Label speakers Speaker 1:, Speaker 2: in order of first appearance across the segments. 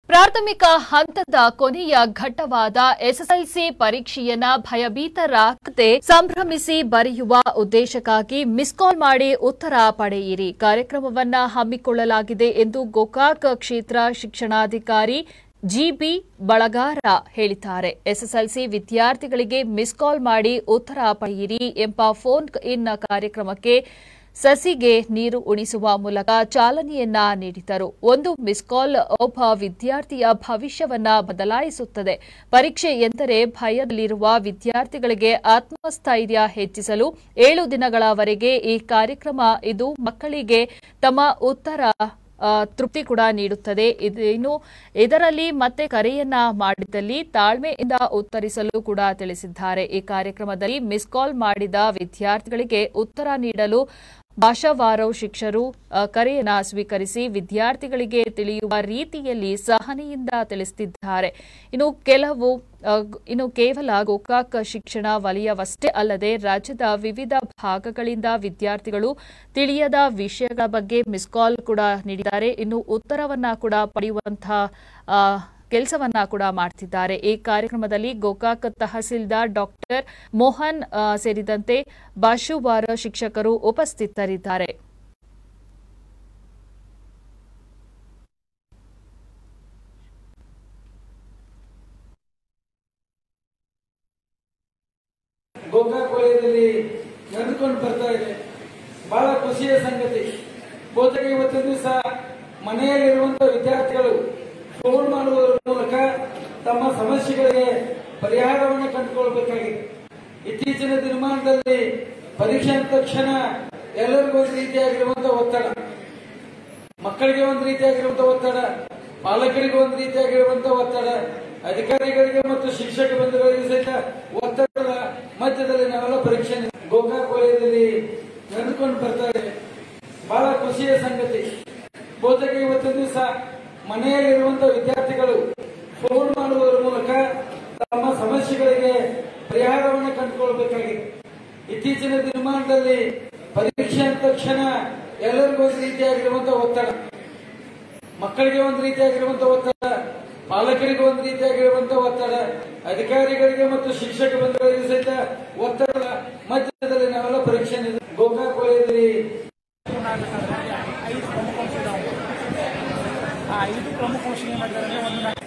Speaker 1: ಪ್ರಾಥಮಿಕ ಹಂತದ ಕೊನೆಯ ಘಟ್ಟವಾದ ಎಸ್ಎಸ್ಎಲ್ಸಿ ಪರೀಕ್ಷೆಯನ್ನ ಭಯಭೀತರಾಗದೆ ಸಂಭ್ರಮಿಸಿ ಬರೆಯುವ ಉದ್ದೇಶಕ್ಕಾಗಿ ಮಿಸ್ ಕಾಲ್ ಮಾಡಿ ಉತ್ತರ ಪಡೆಯಿರಿ ಕಾರ್ಯಕ್ರಮವನ್ನ ಹಮ್ಮಿಕೊಳ್ಳಲಾಗಿದೆ ಎಂದು ಗೋಕಾಕ್ ಕ್ಷೇತ್ರ ಶಿಕ್ಷಣಾಧಿಕಾರಿ ಜಿಬಿ ಬಳಗಾರ ಹೇಳಿದ್ದಾರೆ ಎಸ್ಎಸ್ಎಲ್ಸಿ ವಿದ್ಯಾರ್ಥಿಗಳಿಗೆ ಮಿಸ್ ಕಾಲ್ ಮಾಡಿ ಉತ್ತರ ಪಡೆಯಿರಿ ಎಂಬ ಫೋನ್ ಇನ್ ಕಾರ್ಯಕ್ರಮಕ್ಕೆ ಸಸಿಗೆ ನೀರು ಉಣಿಸುವ ಮೂಲಕ ಚಾಲನೆಯನ್ನ ನೀಡಿದರು ಒಂದು ಮಿಸ್ ಕಾಲ್ ಒಬ್ಬ ವಿದ್ಯಾರ್ಥಿಯ ಭವಿಷ್ಯವನ್ನ ಬದಲಾಯಿಸುತ್ತದೆ ಪರೀಕ್ಷೆ ಎಂದರೆ ಭಯದಲ್ಲಿರುವ ವಿದ್ಯಾರ್ಥಿಗಳಿಗೆ ಆತ್ಮಸ್ಥೈರ್ಯ ಹೆಚ್ಚಿಸಲು ಏಳು ದಿನಗಳವರೆಗೆ ಈ ಕಾರ್ಯಕ್ರಮ ಇದು ಮಕ್ಕಳಿಗೆ ತಮ್ಮ ಉತ್ತರ ಆ, ತೃಪ್ತಿ ಕೂಡ ನೀಡುತ್ತದೆ ಇದೇನು ಇದರಲ್ಲಿ ಮತ್ತೆ ಕರೆಯನ್ನ ಮಾಡಿದಲ್ಲಿ ತಾಳ್ಮೆಯಿಂದ ಉತ್ತರಿಸಲು ಕೂಡ ತಿಳಿಸಿದ್ದಾರೆ ಈ ಕಾರ್ಯಕ್ರಮದಲ್ಲಿ ಮಿಸ್ ಕಾಲ್ ಮಾಡಿದ ವಿದ್ಯಾರ್ಥಿಗಳಿಗೆ ಉತ್ತರ ನೀಡಲು ಭಾಷಾವಾರು ಶಿಕ್ಷರು ಆ, ಕರೆಯನ್ನ ಸ್ವೀಕರಿಸಿ ವಿದ್ಯಾರ್ಥಿಗಳಿಗೆ ತಿಳಿಯುವ ರೀತಿಯಲ್ಲಿ ಸಹನೆಯಿಂದ ತಿಳಿಸುತ್ತಿದ್ದಾರೆ ಇನ್ನು ಕೆಲವು ಆ, ಗ್- ಇನ್ನು ಕೇವಲ ಗೋಕಾಕ್ ಶಿಕ್ಷಣ ವಲಯವಷ್ಟೇ ಅಲ್ಲದೆ ರಾಜ್ಯದ ವಿವಿಧ ಭಾಗಗಳಿಂದ ವಿದ್ಯಾರ್ಥಿಗಳು ತಿಳಿಯದ ವಿಷಯಗಳ ಬಗ್ಗೆ ಮಿಸ್ ಕಾಲ್ ಕೂಡ ನೀಡಿದ್ದಾರೆ ಇನ್ನು ಉತ್ತರವನ್ನ ಕೂಡ ಪಡೆಯುವಂತಹ ಆ, ಕೆಲಸವನ್ನ ಕೂಡ ಮಾಡ್ತಿದ್ದಾರೆ ಈ ಕಾರ್ಯಕ್ರಮದಲ್ಲಿ ಗೋಕಾಕ್ ತಹಸೀಲ್ದಾರ್ ಡಾಕ್ಟರ್ ಮೋಹನ್ ಆ, ಸೇರಿದಂತೆ ಬಾಶುವಾರ ಶಿಕ್ಷಕರು ಉಪಸ್ಥಿತರಿದ್ದಾರೆ
Speaker 2: ಗೋಕಾಕ್ ವಲಯದಲ್ಲಿ ನಡೆದುಕೊಂಡು ಬರ್ತಾ ಇದೆ ಬಹಳ ಖುಷಿಯ ಸಂಗತಿ ಬಹುತೇಕ ಇವತ್ತಿನ ದಿವಸ ಮನೆಯಲ್ಲಿರುವಂತಹ ವಿದ್ಯಾರ್ಥಿಗಳು ಫೋನ್ ಮಾಡುವುದರ ಮೂಲಕ ತಮ್ಮ ಸಮಸ್ಯೆಗಳಿಗೆ ಪರಿಹಾರವನ್ನು ಕಂಡುಕೊಳ್ಬೇಕಾಗಿದೆ ಇತ್ತೀಚಿನ ದಿನಮಾನದಲ್ಲಿ ಪರೀಕ್ಷೆ ಅಂದ ತಕ್ಷಣ ಎಲ್ಲರಿಗೂ ಒಂದು ರೀತಿಯಾಗಿರುವಂತಹ ಒತ್ತಡ ಮಕ್ಕಳಿಗೆ ಒಂದು ರೀತಿಯಾಗಿರುವಂತಹ ಒತ್ತಡ ಪಾಲಕರಿಗೆ ಒಂದು ರೀತಿಯಾಗಿರುವಂತಹ ಒತ್ತಡ ಅಧಿಕಾರಿಗಳಿಗೆ ಮತ್ತು ಶಿಕ್ಷಕ ಬಂಧುಗಳಿಗೆ ಸಹಿತ ಒತ್ತಡದ ಮಧ್ಯದಲ್ಲಿ ನಾವೆಲ್ಲ ಪರೀಕ್ಷೆ ಗೋಕಾಕ್ ವಲಯದಲ್ಲಿ ನಡೆದುಕೊಂಡು ಬರ್ತಾ ಇದೆ ಬಹಳ ಖುಷಿಯ ಸಂಗತಿ ಬಹುತೇಕ ಇವತ್ತಿನ ದಿವಸ ಮನೆಯಲ್ಲಿರುವಂತಹ ವಿದ್ಯಾರ್ಥಿಗಳು ಫೋನ್ ಮಾಡುವುದರ ಮೂಲಕ ತಮ್ಮ ಸಮಸ್ಯೆಗಳಿಗೆ ಪರಿಹಾರವನ್ನು ಕಂಡುಕೊಳ್ಬೇಕಾಗಿದೆ ಇತ್ತೀಚಿನ ದಿನಮಾನದಲ್ಲಿ ಪರೀಕ್ಷೆ ಅಂದ ತಕ್ಷಣ ಎಲ್ಲರಿಗೂ ಒಂದು ರೀತಿಯಾಗಿರುವಂತಹ ಒತ್ತಡ ಮಕ್ಕಳಿಗೆ ಒಂದು ರೀತಿಯಾಗಿರುವಂತಹ ಒತ್ತಡ ಪಾಲಕರಿಗೆ ಒಂದು ರೀತಿಯಾಗಿರುವಂತಹ ಒತ್ತಡ ಅಧಿಕಾರಿಗಳಿಗೆ ಮತ್ತು ಶಿಕ್ಷಕ ಬಂಧುಗಳಿಗೆ ಸಹಿತ ಒತ್ತಡದ ಮಧ್ಯದಲ್ಲಿ ನಾವೆಲ್ಲ ಪರೀಕ್ಷೆ ನಡೆದ- ಗೋಕಾಕ್ ವಲಯದಲ್ಲಿ
Speaker 3: ಐದು ಪ್ರಮುಖ ಅಂಶ ಇದಾವೆ ಆ ಐದು ಪ್ರಮುಖ ಅಂಶ ಏನು ಮಾಡಿದ್ದಾರೆ ಅಂದ್ರೆ ಒಂದು ನಾ-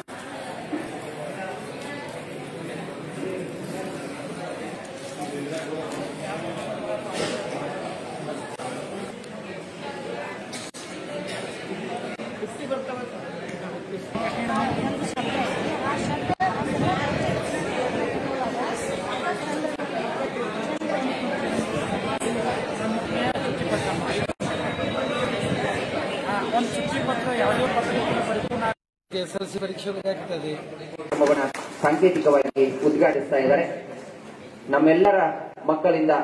Speaker 3: ಆ, ಒಂದು ಚುಕ್ಕಿ ಪತ್ರ ಯಾವುದೇ ಪತ್ರ ಪರಿಪೂರ್ಣ
Speaker 2: ಎಸ್ಎಲ್ಸಿ ಪರೀಕ್ಷೆ ಬರೆಯಾಗ್ತದೆ
Speaker 4: ಕಾರ್ಯಕ್ರಮವನ್ನ ಸಾಂಕೇತಿಕವಾಗಿ ಉದ್ಘಾಟಿಸ್ತಾ ಇದ್ದಾರೆ ನಮ್ಮೆಲ್ಲರ ಮಕ್ಕಳಿಂದ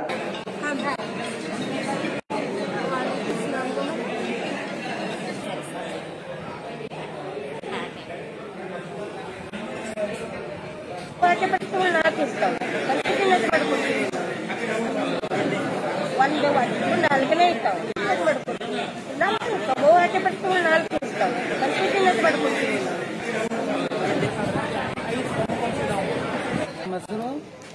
Speaker 5: ಹೋರಾಟ ಪಟ್ಟು ನಾಲ್ಕು ಇರ್ತಾವೆ ಕಂಟಿನ್ಯೂಸ್ ಮಾಡ್ಕೊಡ್ತೀವಿ ಒಂದು ಒಂದು ನಾಲ್ಕನೇ ಇರ್ತಾವೆ ಕಂಟಿನ್ಯೂಸ್ ಮಾಡ್ಕೊಡ್ತೀವಿ ನಾಲ್ಕು ಇರ್ತಾವೆ ಹೋರಾಟ ಪಟ್ಟು ನಾಲ್ಕು ಇರ್ತಾವೆ ಕಂಟಿನ್ಯೂಸ್ ಮಾಡ್ಕೊಡ್ತೀವಿ ನಾವು
Speaker 2: ನಮ್ಮ ಹೆಸರು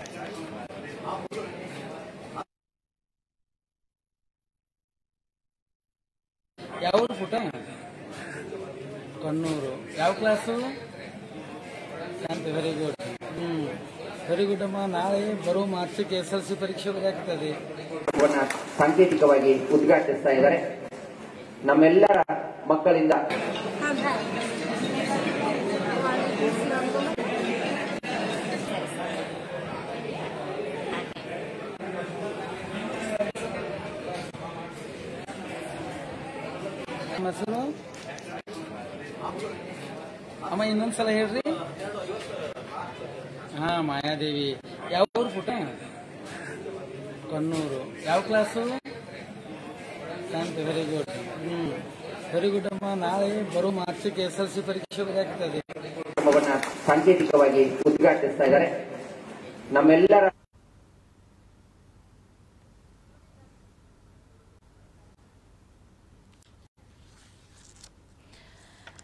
Speaker 2: ಯಾವ ಊರು ಪುಟ ಕಣ್ಣೂರು ಯಾವ class Shanti very good hmm very good ಅಮ್ಮ ನಾಳೆ ಬರೋ ಮಾರ್ಚಿಗೆ ಎಸ್ ಎಲ್ ಸಿ ಪರೀಕ್ಷೆ ಬರೆಯಾಗ್ತದೆ
Speaker 4: ಕಾರ್ಯಕ್ರಮವನ್ನ ಸಾಂಕೇತಿಕವಾಗಿ ಉದ್ಘಾಟಿಸ್ತಾ ಇದ್ದಾರೆ ನಮ್ಮೆಲ್ಲರ ಮಕ್ಕಳಿಂದ
Speaker 2: ನಮ್ಮ ಹೆಸರು ಅಮ್ಮ ಇನ್ನೊಂದ್ಸಲ ಹೇಳ್ರಿ ಹಾ ಮಾಯಾದೇವಿ ಯಾವ ಊರು ಪುಟ ಕಣ್ಣೂರು ಯಾವ class Shanti very good hmm very good ಅಮ್ಮ ನಾಳೆ ಬರೋ ಮಾರ್ಚಿಗೆ ಎಸ್ ಎಲ್ ಸಿ ಪರೀಕ್ಷೆ ಬರೆಯಾಗ್ತದೆ
Speaker 4: ಕಾರ್ಯಕ್ರಮವನ್ನ ಸಾಂಕೇತಿಕವಾಗಿ ಉದ್ಘಾಟಿಸ್ತಾ ಇದ್ದಾರೆ ನಮ್ಮೆಲ್ಲರ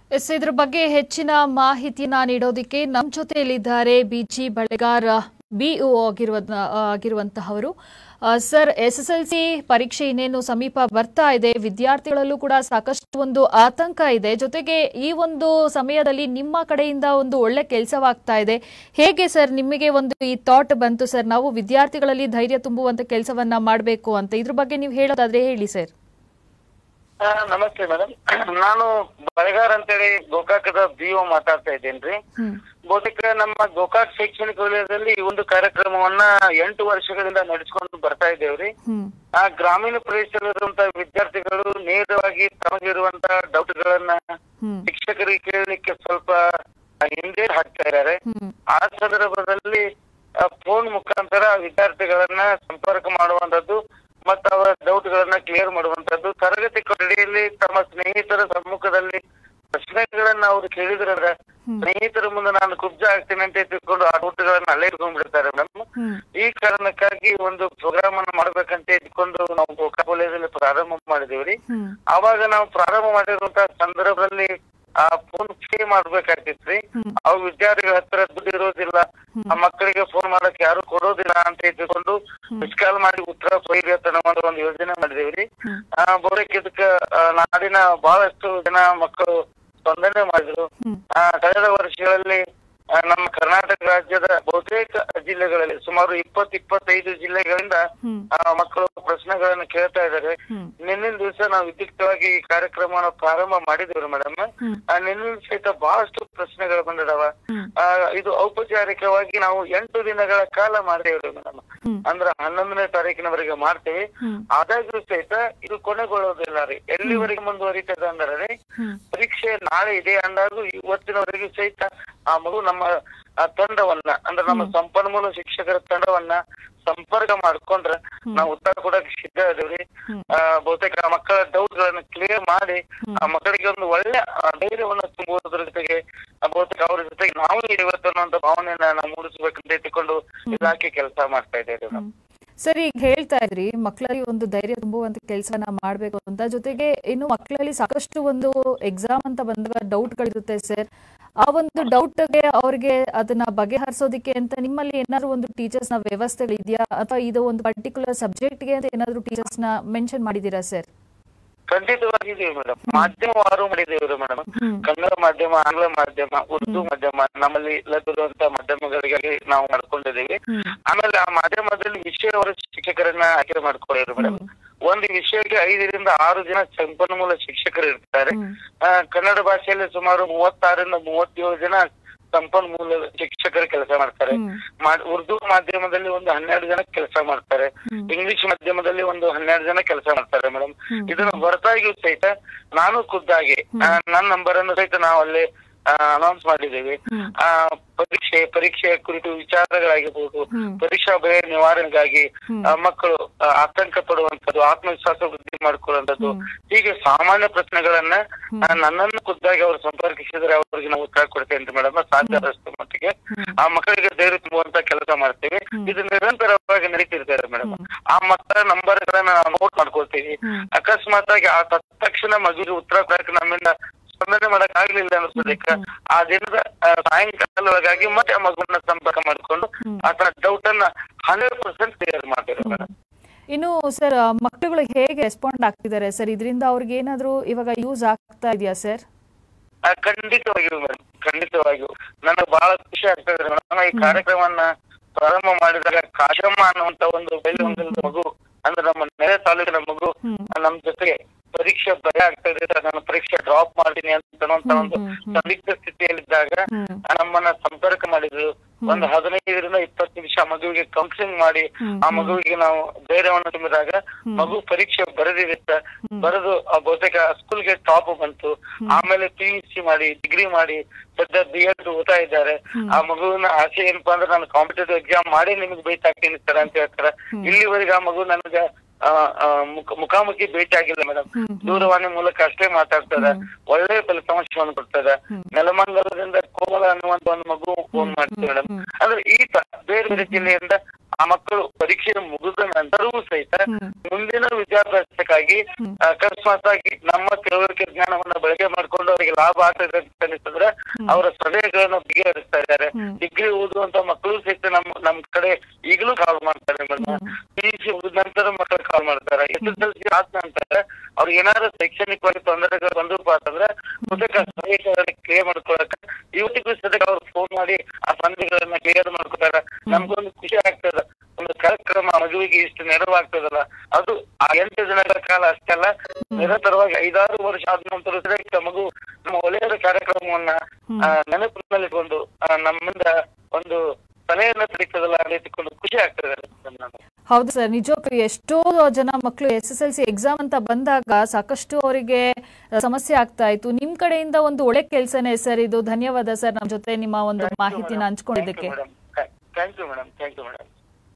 Speaker 1: ಎಸ್ ಇದ್ರ ಬಗ್ಗೆ ಹೆಚ್ಚಿನ ಮಾಹಿತಿಯನ್ನ ನೀಡೋದಿಕ್ಕೆ ನಮ್ಮ ಜೊತೆಯಲ್ಲಿದ್ದಾರೆ ಬಿಜಿ ಬಳೆಗಾರ್ ಬಿಒ ಆಗಿರುವ ಆಗಿರುವಂತಹವರು ಆ, sir S S L C ಪರೀಕ್ಷೆ ಇನ್ನೇನು ಸಮೀಪ ಬರ್ತಾ ಇದೆ ವಿದ್ಯಾರ್ಥಿಗಳಲ್ಲೂ ಕೂಡ ಸಾಕಷ್ಟು ಒಂದು ಆತಂಕ ಇದೆ ಜೊತೆಗೆ ಈ ಒಂದು ಸಮಯದಲ್ಲಿ ನಿಮ್ಮ ಕಡೆಯಿಂದ ಒಂದು ಒಳ್ಳೆ ಕೆಲಸವಾಗ್ತಾ ಇದೆ ಹೇಗೆ ಸರ್ ನಿಮಗೆ ಒಂದು ಈ ಥಾಟ್ ಬಂತು ಸರ್ ನಾವು ವಿದ್ಯಾರ್ಥಿಗಳಲ್ಲಿ ಧೈರ್ಯ ತುಂಬುವಂತ ಕೆಲಸವನ್ನ ಮಾಡಬೇಕು ಅಂತ ಇದ್ರ ಬಗ್ಗೆ ನೀವು ಹೇಳೋದಾದ್ರೆ ಹೇಳಿ ಸರ್
Speaker 6: ಆ, ನಮಸ್ತೆ ಮೇಡಮ್ ನಾನು ಬಳೆಗಾರ್ ಅಂತೇಳಿ ಗೋಕಾಕದ ಬಿಒ ಮಾತಾಡ್ತಾ ಇದ್ದೇನ್ರಿ
Speaker 1: ಹ್ಮ್
Speaker 6: ಬಹುತೇಕ ನಮ್ಮ ಗೋಕಾಕ್ ಶೈಕ್ಷಣಿಕ ವಲಯದಲ್ಲಿ ಈ ಒಂದು ಕಾರ್ಯಕ್ರಮವನ್ನ ಎಂಟು ವರ್ಷಗಳಿಂದ ನಡೆಸ್ಕೊಂಡು ಬರ್ತಾ ಇದ್ದೇವ್ರಿ
Speaker 1: ಹ್ಮ್
Speaker 6: ಆ ಗ್ರಾಮೀಣ ಪ್ರದೇಶದಲ್ಲಿರುವಂತ ವಿದ್ಯಾರ್ಥಿಗಳು ನೇರವಾಗಿ ತಮಗಿರುವಂತ ಡೌಟ್ ಗಳನ್ನ
Speaker 1: ಹ್ಮ್
Speaker 6: ಶಿಕ್ಷಕರಿಗೆ ಕೇಳಲಿಕ್ಕೆ ಸ್ವಲ್ಪ ಹಿಂದೆ ಹಾಕ್ತಾ ಇದ್ದಾರೆ
Speaker 1: ಹ್ಮ್
Speaker 6: ಆ ಸಂದರ್ಭದಲ್ಲಿ ಫೋನ್ ಮುಖಾಂತರ ವಿದ್ಯಾರ್ಥಿಗಳನ್ನ ಸಂಪರ್ಕ ಮಾಡುವಂತದ್ದು ಮತ್ತು ಅವರ ಡೌಟ್ ಗಳನ್ನ ಕ್ಲಿಯರ್ ಮಾಡುವಂತದ್ದು ತರಗತಿ ಕೊಠಡಿಯಲ್ಲಿ ತಮ್ಮ ಸ್ನೇಹಿತರ ಸಮ್ಮುಖದಲ್ಲಿ ಪ್ರಶ್ನೆಗಳನ್ನ ಅವ್ರು ಕೇಳಿದ್ರೆ ಸ್ನೇಹಿತರ ಮುಂದೆ ನಾನು ಕುಬ್ಜ ಆಗ್ತೀನಿ ಅಂತ ತಿಳ್ಕೊಂಡು ಆ ಡೌಟ್ ಗಳನ್ನ ಅಲ್ಲೇ ಇಟ್ಕೊಂಡ್ಬಿಡ್ತಾರೆ ಮೇಡಮ್
Speaker 1: ಹ್ಮ್
Speaker 6: ಈ ಕಾರಣಕ್ಕಾಗಿ ಒಂದು ಪ್ರೋಗ್ರಾಮ್ ಅನ್ನ ಮಾಡ್ಬೇಕಂತ ಇಟ್ಕೊಂಡು ನಾವು ಗೋಕಾಕ್ ವಲಯದಲ್ಲಿ ಪ್ರಾರಂಭ ಮಾಡಿದೀವ್ರಿ
Speaker 1: ಹ್ಮ್
Speaker 6: ಅವಾಗ ನಾವು ಪ್ರಾರಂಭ ಮಾಡಿರುವಂತ ಸಂದರ್ಭದಲ್ಲಿ ಆ ಫೋನ್ ಪೇ ಮಾಡ್ಬೇಕಾಗ್ತಿತ್ರಿ ಅವು ವಿದ್ಯಾರ್ಥಿಗಳ ಹತ್ರ ದುಡ್ಡು ಇರೋದಿಲ್ಲ ಆ ಮಕ್ಕಳಿಗೆ ಫೋನ್ ಮಾಡಕ್ ಯಾರು ಕೊಡೋದಿಲ್ಲ ಅಂತ ಇದ್ದುಕೊಂಡು ಮಿಸ್ ಕಾಲ್ ಮಾಡಿ ಉತ್ತರ ಕೊಯ್ರಿ ಅಂತ ನಾವು ಒಂದು ಯೋಜನೆ ಮಾಡಿದೇವ್ರಿ ಆ ಬಹುತೇಕ ಇದಕ್ಕ ಆ, ನಾಡಿನ ಬಹಳಷ್ಟು ಜನ ಮಕ್ಕಳು ಸ್ಪಂದನೆ ಮಾಡಿದ್ರು ಆ ಕಳೆದ ವರ್ಷಗಳಲ್ಲಿ ಆ, ನಮ್ಮ ಕರ್ನಾಟಕ ರಾಜ್ಯದ ಬಹುತೇಕ ಜಿಲ್ಲೆಗಳಲ್ಲಿ ಸುಮಾರು ಇಪ್ಪತ್ ಇಪ್ಪತ್ತೈದು ಜಿಲ್ಲೆಗಳಿಂದ ಆ, ಮಕ್ಕಳು ಪ್ರಶ್ನೆಗಳನ್ನ ಕೇಳ್ತಾ ಇದ್ದಾರೆ ನಿನ್ನಿನ ದಿವಸ ನಾವು ವಿದ್ಯುಕ್ತವಾಗಿ ಈ ಕಾರ್ಯಕ್ರಮವನ್ನು ಪ್ರಾರಂಭ ಮಾಡಿದ್ವಿ ಮೇಡಮ್ ನಿನ್ನಿನ ಸಹಿತ ಬಹಳಷ್ಟು ಪ್ರಶ್ನೆಗಳು ಬಂದಿದಾವ ಆ, ಇದು ಔಪಚಾರಿಕವಾಗಿ ನಾವು ಎಂಟು ದಿನಗಳ ಕಾಲ ಮಾಡ್ತೇವ್ರಿ ಮೇಡಮ್ ಅಂದ್ರ ಹನ್ನೊಂದನೇ ತಾರೀಕಿನವರೆಗೆ ಮಾಡ್ತೇವೆ ಆದಾಗ್ಯೂ ಸಹಿತ ಇದು ಕೊನೆಗೊಳ್ಳೋದಿಲ್ಲ ರೀ ಎಲ್ಲಿವರೆಗೆ ಮುಂದುವರಿತದೆ ಅಂದ್ರೆ ರೀ ಪರೀಕ್ಷೆ ನಾಳೆ ಇದೆ ಅಂದಾಗೂ ಇವತ್ತಿನವರೆಗೂ ಸಹಿತ ಆ ಮಗು ನಮ್ಮ ಆ ತಂಡವನ್ನ ಅಂದ್ರೆ ನಮ್ಮ ಸಂಪನ್ಮೂಲ ಶಿಕ್ಷಕರ ತಂಡವನ್ನ ಸಂಪರ್ಕ ಮಾಡ್ಕೊಂಡ್ರೆ ನಾವು ಉತ್ತರ ಕೊಡಕ್ ಸಿದ್ಧ ಇದೇವ್ರಿ ಆ, ಬಹುತೇಕ ಆ ಮಕ್ಕಳ ಡೌಟ್ ಗಳನ್ನ ಕ್ಲಿಯರ್ ಮಾಡಿ ಆ ಮಕ್ಕಳಿಗೆ ಒಂದು ಒಳ್ಳೆ ಆ, ಧೈರ್ಯವನ್ನ ತುಂಬುವುದ್ರ ಜೊತೆಗೆ ಆ, ಬಹುತೇಕ ಅವ್ರ ಜೊತೆಗೆ ನಾವು ಇವತ್ತು ಅನ್ನುವಂತ ಭಾವನೆಯನ್ನ ನಾವು ಮೂಡಿಸ್ಬೇಕಂತ ಇಟ್ಟುಕೊಂಡು ಇಲಾಖೆ ಕೆಲಸ ಮಾಡ್ತಾ ಇದ್ದೇವೆ ನಾವು
Speaker 1: ಸರ್ ಈಗ ಹೇಳ್ತಾ ಇದ್ರಿ ಮಕ್ಕಳಲ್ಲಿ ಒಂದು ಧೈರ್ಯ ತುಂಬುವಂತ ಕೆಲಸನ ಮಾಡಬೇಕು ಅಂತ ಜೊತೆಗೆ ಇನ್ನು ಮಕ್ಕಳಲ್ಲಿ ಸಾಕಷ್ಟು ಒಂದು ಎಕ್ಸಾಮ್ ಅಂತ ಬಂದಾಗ ಡೌಟ್ಗಳಿರುತ್ತೆ ಸರ್ ಆ ಒಂದು ಡೌಟ್ಗೆ ಅವ್ರಿಗೆ ಅದನ್ನ ಬಗೆಹರಿಸೋದಕ್ಕೆ ಅಂತ ನಿಮ್ಮಲ್ಲಿ ಏನಾದ್ರು ಒಂದು ಟೀಚರ್ಸ್ ನ ವ್ಯವಸ್ಥೆಗಳಿದೆಯಾ ಅಥವಾ ಇದು ಒಂದು ಪರ್ಟಿಕ್ಯುಲರ್ ಸಬ್ಜೆಕ್ಟ್ಗೆ ಅಂತ ಏನಾದ್ರು ಟೀಚರ್ಸ್ ನ ಮೆನ್ಷನ್ ಮಾಡಿದೀರಾ ಸರ್
Speaker 6: ಖಂಡಿತವಾಗಿದ್ದೀವಿ ಮೇಡಮ್ ಮಾಧ್ಯಮವಾರು ಮಾಡಿದ್ದೇವೆ ಮೇಡಮ್ ಕನ್ನಡ ಮಾಧ್ಯಮ ಆಂಗ್ಲ ಮಾಧ್ಯಮ ಉರ್ದು ಮಾಧ್ಯಮ ನಮ್ಮಲ್ಲಿ ಲಭ್ಯವಿರುವಂತ ಮಾಧ್ಯಮಗಳಿಗಾಗಿ ನಾವು ಮಾಡ್ಕೊಂಡಿದ್ದೀವಿ ಆಮೇಲೆ ಆ ಮಾಧ್ಯಮದಲ್ಲಿ ವಿಷಯವರ ಶಿಕ್ಷಕರನ್ನ ಆಯ್ಕೆ ಮಾಡ್ಕೊಂಡಿದ್ರು ಮೇಡಮ್ ಒಂದು ವಿಷಯಕ್ಕೆ ಐದರಿಂದ ಆರು ಜನ ಸಂಪನ್ಮೂಲ ಶಿಕ್ಷಕರು ಇರ್ತಾರೆ ಆ, ಕನ್ನಡ ಭಾಷೆಯಲ್ಲಿ ಸುಮಾರು ಮೂವತ್ತಾರರಿಂದ ಮೂವತ್ತೇಳು ಜನ ಸಂಪನ್ಮೂಲ ಶಿಕ್ಷಕರು ಕೆಲಸ ಮಾಡ್ತಾರೆ ಮಾಡ್- ಉರ್ದು ಮಾಧ್ಯಮದಲ್ಲಿ ಒಂದು ಹನ್ನೆರಡು ಜನ ಕೆಲಸ ಮಾಡ್ತಾರೆ ಇಂಗ್ಲಿಷ್ ಮಾಧ್ಯಮದಲ್ಲಿ ಒಂದು ಹನ್ನೆರಡು ಜನ ಕೆಲಸ ಮಾಡ್ತಾರೆ ಮೇಡಮ್ ಇದನ್ನ ಹೊರತಾಗಿಯೂ ಸಹಿತ ನಾನು ಖುದ್ದಾಗಿ ಆ, ನನ್ನ ನಂಬರ್ ಅನ್ನು ಸಹಿತ ನಾವು ಅಲ್ಲಿ ಅನೌನ್ಸ್ ಮಾಡಿದ್ದೇವೆ ಆ ಪರೀಕ್ಷೆ ಪರೀಕ್ಷೆಯ ಕುರಿತು ವಿಚಾರಗಳಾಗಿರ್ಬೋದು ಪರೀಕ್ಷಾ ಭಯ ನಿವಾರಣೆಗಾಗಿ ಆ, ಮಕ್ಕಳು ಆ, ಆತಂಕ ಪಡುವಂತದ್ದು ಆತ್ಮವಿಶ್ವಾಸ ವೃದ್ಧಿ ಮಾಡ್ಕೊಳ್ಳುವಂತದ್ದು ಹೀಗೆ ಸಾಮಾನ್ಯ ಪ್ರಶ್ನೆಗಳನ್ನ ಆ, ನನ್ನನ್ನು ಖುದ್ದಾಗಿ ಅವರು ಸಂಪರ್ಕಿಸಿದ್ರೆ ಅವರಿಗೆ ನಾವು ಉತ್ತರ ಕೊಡ್ತೇವೆ ಮೇಡಮ್ ಸಾಧ್ಯ ಆದಷ್ಟು ಮಟ್ಟಿಗೆ ಆ ಮಕ್ಕಳಿಗೆ ಧೈರ್ಯ ತುಂಬುವಂತ ಕೆಲಸ ಮಾಡ್ತೇವೆ ಇದು ನಿರಂತರವಾಗಿ ನಡೀತಿರ್ತಾರೆ ಮೇಡಮ್ ಆ ಮಕ್ಕಳ ನಂಬರ್ ಗಳನ್ನ ನಾವು ನೋಟ್ ಮಾಡ್ಕೊಳ್ತೀವಿ ಅಕಸ್ಮಾತ್ ಆಗಿ ಆ ತಕ್ಷಣ ಮಗುವಿಗೆ ಉತ್ತರ ಕೊಡಕ್ಕೆ ನಮ್ಮಿಂದ ಸ್ಪಂದನೆ ಮಾಡಕ್ ಆಗ್ಲಿಲ್ಲ ಅನ್ನೋದಕ್ಕೆ ಆ ದಿನದ ಆ, ಸಾಯಂಕಾಲವಾಗಿ ಮತ್ತೆ ಆ ಮಗುವನ್ನ ಸಂಪರ್ಕ ಮಾಡಿಕೊಂಡು ಆತನ ಡೌಟ್ ಅನ್ನ ಹಂಡ್ರೆಡ್ ಪರ್ಸೆಂಟ್ ಕ್ಲಿಯರ್ ಮಾಡ್ತೇವೆ ಮೇಡಮ್
Speaker 1: ಇನ್ನು ಸರ್ ಮಕ್ಕಳುಗಳು ಹೇಗೆ ರೆಸ್ಪಾಂಡ್ ಆಗ್ತಿದ್ದಾರೆ ಸರ್ ಇದರಿಂದ ಅವ್ರಿಗೆ ಏನಾದ್ರು ಇವಾಗ ಯೂಸ್ ಆಗ್ತಾ ಇದೆಯಾ ಸರ್
Speaker 6: ಆ, ಖಂಡಿತವಾಗಿಯೂ ಮೇಡಮ್ ಖಂಡಿತವಾಗಿಯೂ ನನಗೆ ಬಹಳ ಖುಷಿ ಆಗ್ತದೆ ಮೇಡಮ್ ಈ ಕಾರ್ಯಕ್ರಮವನ್ನ ಪ್ರಾರಂಭ ಮಾಡಿದಾಗ ಕಾಶಮ್ಮ ಅನ್ನುವಂತ ಒಂದು ಬೆಲೆ ಹೊಂದಿದ ಮಗು ಅಂದ್ರೆ ನಮ್ಮ ನೆರೆ ತಾಲೂಕಿನ ಮಗು ನಮ್ ಜೊತೆಗೆ ಪರೀಕ್ಷೆ ಭಯ ಆಗ್ತಾ ಇದೆ ನಾನು ಪರೀಕ್ಷೆ ಡ್ರಾಪ್ ಮಾಡ್ತೀನಿ ಅಂತ ಅನ್ನುವಂತ ಒಂದು ಸಂದಿಗ್ಧ ಸ್ಥಿತಿಯಲ್ಲಿದ್ದಾಗ ನಮ್ಮನ್ನ ಸಂಪರ್ಕ ಮಾಡಿದ್ರು ಒಂದು ಹದಿನೈದರಿಂದ ಇಪ್ಪತ್ತು ನಿಮಿಷ ಆ ಮಗುವಿಗೆ ಕೌನ್ಸಿಲಿಂಗ್ ಮಾಡಿ ಆ ಮಗುವಿಗೆ ನಾವು ಧೈರ್ಯವನ್ನು ತುಂಬಿದಾಗ ಮಗು ಪರೀಕ್ಷೆ ಬರೆದಿರುತ್ತೆ ಬರೆದು ಆ ಬಹುತೇಕ ಸ್ಕೂಲ್ಗೆ ಟಾಪ್ ಬಂತು ಆಮೇಲೆ ಪಿ ಯು ಸಿ ಮಾಡಿ ಡಿಗ್ರಿ ಮಾಡಿ ಸದ್ಯ ಬಿ ಎಡ್ ಓದ್ತಾ ಇದ್ದಾರೆ ಆ ಮಗುವಿನ ಆಸೆ ಏನಪ್ಪಾ ಅಂದ್ರೆ ನಾನು ಕಾಂಪಿಟೇಟಿವ್ ಎಕ್ಸಾಮ್ ಮಾಡಿ ನಿಮಗೆ ಭೇಟಿ ಆಗ್ತೀನಿ ಸರ್ ಅಂತ ಹೇಳ್ತಾರೆ ಇಲ್ಲಿವರೆಗೆ ಆ ಮಗು ನನಗೆ ಆ, ಆ, ಮುಖ- ಮುಖಾಮುಖಿ ಭೇಟಿ ಆಗಿಲ್ಲ ಮೇಡಮ್ ದೂರವಾಣಿ ಮೂಲಕ ಅಷ್ಟೇ ಮಾತಾಡ್ತದೆ ಒಳ್ಳೆ ಫಲಿತಾಂಶವನ್ನು ಕೊಡ್ತದೆ ನೆಲಮಂಗಲದಿಂದ ಕೋಮಲ ಅನ್ನುವಂತ ಒಂದು ಮಗು ಫೋನ್ ಮಾಡ್ತೀವಿ ಮೇಡಮ್ ಅಂದ್ರೆ ಈ ತ ಬೇರೆ ಬೇರೆ ಜಿಲ್ಲೆಯಿಂದ ಆ ಮಕ್ಕಳು ಪರೀಕ್ಷೆ ಮುಗಿದ ನಂತರವೂ ಸಹಿತ ಮುಂದಿನ ವಿದ್ಯಾಭ್ಯಾಸಕ್ಕಾಗಿ ಅಕಸ್ಮಾತ್ ಆಗಿ ನಮ್ಮ ತಿಳುವಳಿಕೆ ಜ್ಞಾನವನ್ನ ಬಳಕೆ ಮಾಡ್ಕೊಂಡು ಅವರಿಗೆ ಲಾಭ ಆಗ್ತದೆ ಅಂತ ಅನಿಸಿದ್ರೆ ಅವರ ಸಲಹೆಗಳನ್ನ ಬಗೆಹರಿಸ್ತಾ ಇದ್ದಾರೆ ಡಿಗ್ರಿ ಓದುವಂತ ಮಕ್ಕಳು ಸಹಿತ ನಮ್ಮ ನಮ್ ಕಡೆ ಈಗಲೂ ಕಾಲ್ ಮಾಡ್ತಾರೆ ಮೇಡಮ್ ಪಿ ಸಿ ಮುಗಿದ ನಂತರ ಮಕ್ಕಳು ಕಾಲ್ ಮಾಡ್ತಾರೆ ಎಸ್ ಎಸ್ ಎಲ್ ಸಿ ಆದ ನಂತರ ಅವ್ರಿಗೆ ಏನಾದ್ರು ಶೈಕ್ಷಣಿಕವಾಗಿ ತೊಂದರೆಗಳು ಬಂದಪ್ಪ ಅಂತಂದ್ರೆ ಮುಂದಕ್ಕೆ ಆ ಸಲಹೆಗಳನ್ನ ಕ್ಲಿಯರ್ ಮಾಡ್ಕೊಳಕ ಇವತ್ತಿಗೂ ಸದ್ಯಕ್ಕೆ ಅವ್ರು ಫೋನ್ ಮಾಡಿ ಆ ಸಂದೇಹಗಳನ್ನ ಕ್ಲಿಯರ್ ಮಾಡ್ಕೊತಾರೆ ನಮ್ಗೊಂದು ಖುಷಿ ಆಗ್ತದ ಒಂದು ಕಾರ್ಯಕ್ರಮ ಮಗುವಿಗೆ ಇಷ್ಟು ನೆರವಾಗ್ತದಲ್ಲ ಅದು ಆ ಎಂಟು ದಿನಗಳ ಕಾಲ ಅಷ್ಟೇ ಅಲ್ಲ ನಿರಂತರವಾಗಿ ಐದಾರು ವರ್ಷ ಆದ ನಂತರ ಸದ್ಯಕ್ಕೆ ಮಗು ನಮ್ಮ ಒಳ್ಳೆಯ ಕಾರ್ಯಕ್ರಮವನ್ನ ಆ, ನೆನಪಿನಲ್ಲಿಟ್ಕೊಂಡು ಆ, ನಮ್ಮಿಂದ ಒಂದು ಸಲಹೆಯನ್ನ ತೆಗಿತದಲ್ಲ ಅನಿಸಿಕೊಂಡು ಖುಷಿ ಆಗ್ತದೆ ನನಗೆ
Speaker 1: ಹೌದು ಸರ್ ನಿಜಕ್ಕೂ ಎಷ್ಟೋ ಜನ ಮಕ್ಕಳು S S L C exam ಅಂತ ಬಂದಾಗ ಸಾಕಷ್ಟು ಅವರಿಗೆ ಸಮಸ್ಯೆ ಆಗ್ತಾ ಇತ್ತು ನಿಮ್ ಕಡೆಯಿಂದ ಒಂದು ಒಳ್ಳೆ ಕೆಲಸನೇ ಸರ್ ಇದು ಧನ್ಯವಾದ ಸರ್ ನಮ್ಮ ಜೊತೆ ನಿಮ್ಮ ಒಂದು ಮಾಹಿತಿನ ಹಂಚ್ಕೊಂಡಿದ್ದಕ್ಕೆ
Speaker 6: madam thank you madam thank you madam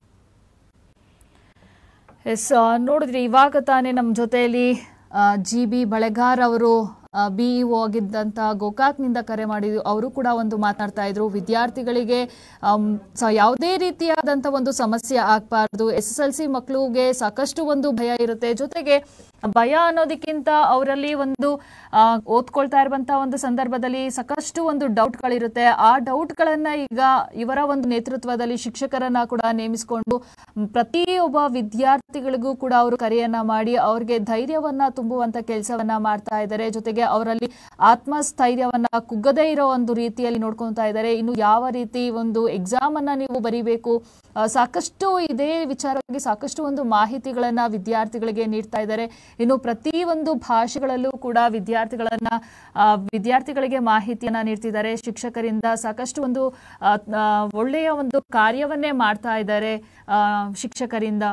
Speaker 1: yes ಆ, ನೋಡಿದ್ರಿ ಇವಾಗ ತಾನೇ ನಮ್ಮ ಜೊತೆಯಲ್ಲಿ ಜಿ ಬಿ ಬಳೆಗಾರ್ ಅವರು ಬಿಇಒ ಆಗಿದ್ದಂಥ ಗೋಕಾಕ್ನಿಂದ ಕರೆ ಮಾಡಿದ್ರು ಅವರು ಕೂಡ ಒಂದು ಮಾತನಾಡ್ತಾ ಇದ್ರು ವಿದ್ಯಾರ್ಥಿಗಳಿಗೆ ಆಮ್, ಸ- ಯಾವುದೇ ರೀತಿಯಾದಂಥ ಒಂದು ಸಮಸ್ಯೆ ಆಗಬಾರ್ದು ಎಸ್ ಎಸ್ ಎಲ್ ಸಿ ಮಕ್ಕಳಿಗೆ ಸಾಕಷ್ಟು ಒಂದು ಭಯ ಇರುತ್ತೆ ಜೊತೆಗೆ ಭಯ ಅನ್ನೋದಕ್ಕಿಂತ ಅವರಲ್ಲಿ ಒಂದು ಆ, ಓದ್ಕೊಳ್ತಾ ಇರುವಂತ ಒಂದು ಸಂದರ್ಭದಲ್ಲಿ ಸಾಕಷ್ಟು ಒಂದು ಡೌಟ್ಗಳಿರುತ್ತೆ ಆ ಡೌಟ್ಗಳನ್ನ ಈಗ ಇವರ ಒಂದು ನೇತೃತ್ವದಲ್ಲಿ ಶಿಕ್ಷಕರನ್ನ ಕೂಡ ನೇಮಿಸಿಕೊಂಡು ಮ್, ಪ್ರತಿಯೊಬ್ಬ ವಿದ್ಯಾರ್ಥಿಗಳಿಗೂ ಕೂಡ ಅವರು ಕರೆಯನ್ನ ಮಾಡಿ ಅವ್ರಿಗೆ ಧೈರ್ಯವನ್ನ ತುಂಬುವಂತ ಕೆಲಸವನ್ನ ಮಾಡ್ತಾ ಇದ್ದಾರೆ ಜೊತೆಗೆ ಅವರಲ್ಲಿ ಆತ್ಮಸ್ಥೈರ್ಯವನ್ನ ಕುಗ್ಗದೇ ಇರೋ ಒಂದು ರೀತಿಯಲ್ಲಿ ನೋಡ್ಕೊತಾ ಇದ್ದಾರೆ ಇನ್ನು ಯಾವ ರೀತಿ ಒಂದು ಎಕ್ಸಾಮ್ ಅನ್ನ ನೀವು ಬರಿಬೇಕು ಆ, ಸಾಕಷ್ಟು ಇದೇ ವಿಚಾರವಾಗಿ ಸಾಕಷ್ಟು ಒಂದು ಮಾಹಿತಿಗಳನ್ನ ವಿದ್ಯಾರ್ಥಿಗಳಿಗೆ ನೀಡ್ತಾ ಇದ್ದಾರೆ ಇನ್ನು ಪ್ರತಿ ಒಂದು ಭಾಷೆಗಳಲ್ಲೂ ಕೂಡ ವಿದ್ಯಾರ್ಥಿಗಳನ್ನ ಆ, ವಿದ್ಯಾರ್ಥಿಗಳಿಗೆ ಮಾಹಿತಿಯನ್ನ ನೀಡ್ತಿದ್ದಾರೆ ಶಿಕ್ಷಕರಿಂದ ಸಾಕಷ್ಟು ಒಂದು ಆ, ಆ, ಒಳ್ಳೆಯ ಒಂದು ಕಾರ್ಯವನ್ನೇ ಮಾಡ್ತಾ ಇದ್ದಾರೆ ಆ, ಶಿಕ್ಷಕರಿಂದ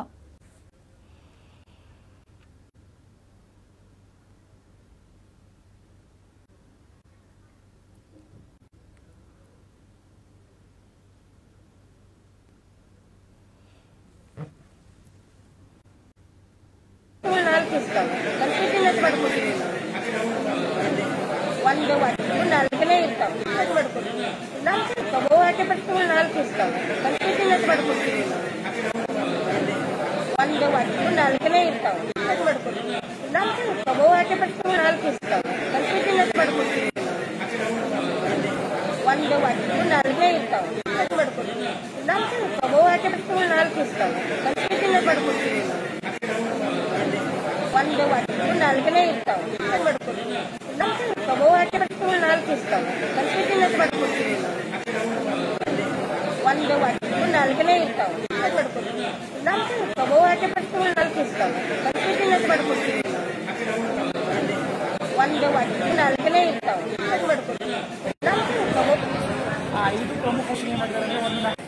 Speaker 5: ಇವು ನಾಲ್ಕು ಇರ್ತಾವೆ ಕನ್ಫ್ಯೂಷನ್ ಮಾಡ್ಕೊತೀವಿ ನಾವು ಒಂದು ಒಂದು ನಾಲ್ಕನೇ ಇರ್ತಾವೆ ಅದು ಮಾಡ್ಕೊತೀವಿ ನಾಲ್ಕು ಇರ್ತಾವೆ ಬಹುವಾಕ್ಯ ಪಠ್ಯಗಳು ನಾಲ್ಕು ಇರ್ತಾವೆ ಕನ್ಫ್ಯೂಷನ್ ಮಾಡ್ಕೊತೀವಿ ನಾವು ಒಂದು ಒಂದು ನಾಲ್ಕನೇ ಇರ್ತಾವೆ ಅದು ಮಾಡ್ಕೊತೀವಿ ನಾಲ್ಕು ಇರ್ತಾವೆ ಬಹುವಾಕ್ಯ ಪಠ್ಯಗಳು ನಾಲ್ಕು ಇರ್ತಾವೆ ಕನ್ಫ್ಯೂಷನ್ ಮಾಡ್ಕೊತೀವಿ ನಾವು ಒಂದು ಒಂದು ನಾಲ್ಕನೇ ಇರ್ತಾವೆ ಅದು ಮಾಡ್ಕೊತೀವಿ ನಾಲ್ಕು ಇರ್ತಾವೆ ಬಹುವಾಕ್ಯ ಪಠ್ಯಗಳು ನಾಲ್ಕು ಇರ್ತಾವೆ ಕನ್ಫ್ಯೂಷನ್ ಮಾಡ್ಕೊತೀವಿ ನಾವು ಒಂದು ಒಂದು ನಾಲ್ಕನೇ ಇರ್ತಾವೆ ಅದು ಮಾಡ್ಕೊಡ್ತೀವಿ ನಾಲ್ಕು ಇರ್ತಾವೆ ಬಹುವಾಕ್ಯ ಪಠ್ಯಗಳು ನಾಲ್ಕು ಇರ್ತಾವೆ ಕನ್ಫ್ಯೂಷನ್ ಮಾಡ್ಕೊಡ್ತೀವಿ ನಾವು ಒಂದು ಒಂದು ನಾಲ್ಕನೇ ಇರ್ತಾವೆ ಅದು ಮಾಡ್ಕೊಡ್ತೀವಿ ನಾಲ್ಕು ಇರ್ತಾವೆ ಬಹುವಾಕ್ಯ ಪಠ್ಯಗಳು ನಾಲ್ಕು ಇರ್ತಾವೆ ಕನ್ಫ್ಯೂಷನ್ ಮಾಡ್ಕೊಡ್ತೀವಿ ನಾವು ಒಂದು ಒಂದು ನಾಲ್ಕನೇ ಇರ್ತಾವೆ ಅದು ಮಾಡ್ಕೊಡ್ತೀವಿ ನಾಲ್ಕು ಇರ್ತಾವೆ
Speaker 3: ಆ ಐದು ಪ್ರಮುಖ ವರ್ಷ ಏನ್ ಮಾಡಿದ್ದಾರೆ ಅಂದ್ರೆ ಒಂದು